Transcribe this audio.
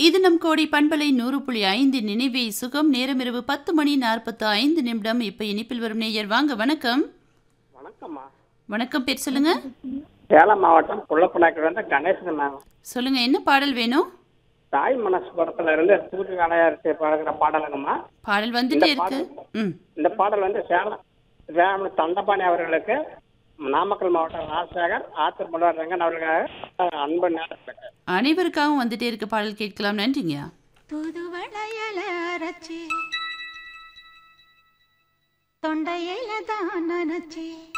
இது நம் கோடி பண்பலை நூறு புள்ளி ஐந்து நினைவே சுகம் நேரம் இரவு பத்து மணி நாற்பத்து ஐந்து நிமிடம் இப்ப இனிப்பில் வரும் நேயர் வாங்க வணக்கம் வணக்கம்மா வணக்கம் பேர் சொல்லுங்க சேலம் மாவட்டம் குள்ளப்பநாயக்கர் வந்து கணேசன் மேம் சொல்லுங்க என்ன பாடல் வேணும் தாய் மனசு படத்துல இருந்து சூரிய அலையாரிச்சு பாடுகிற பாடலுங்கம்மா பாடல் வந்துட்டே இருக்கு ம் இந்த பாடல் வந்து சேலம் சேலம் தண்டபாணி அவர்களுக்கு நாமக்கல் மாவட்டம் ராஜசேகர் ஆத்தூர் மலர் ரங்கன் அவர்களுக்காக அன்பு நேரம் அனைவருக்காகவும் வந்துட்டே இருக்க பாடல் கேட்கலாம் நன்றிங்க புது வளையல அரைச்சி தொண்டையில தான் நினைச்சி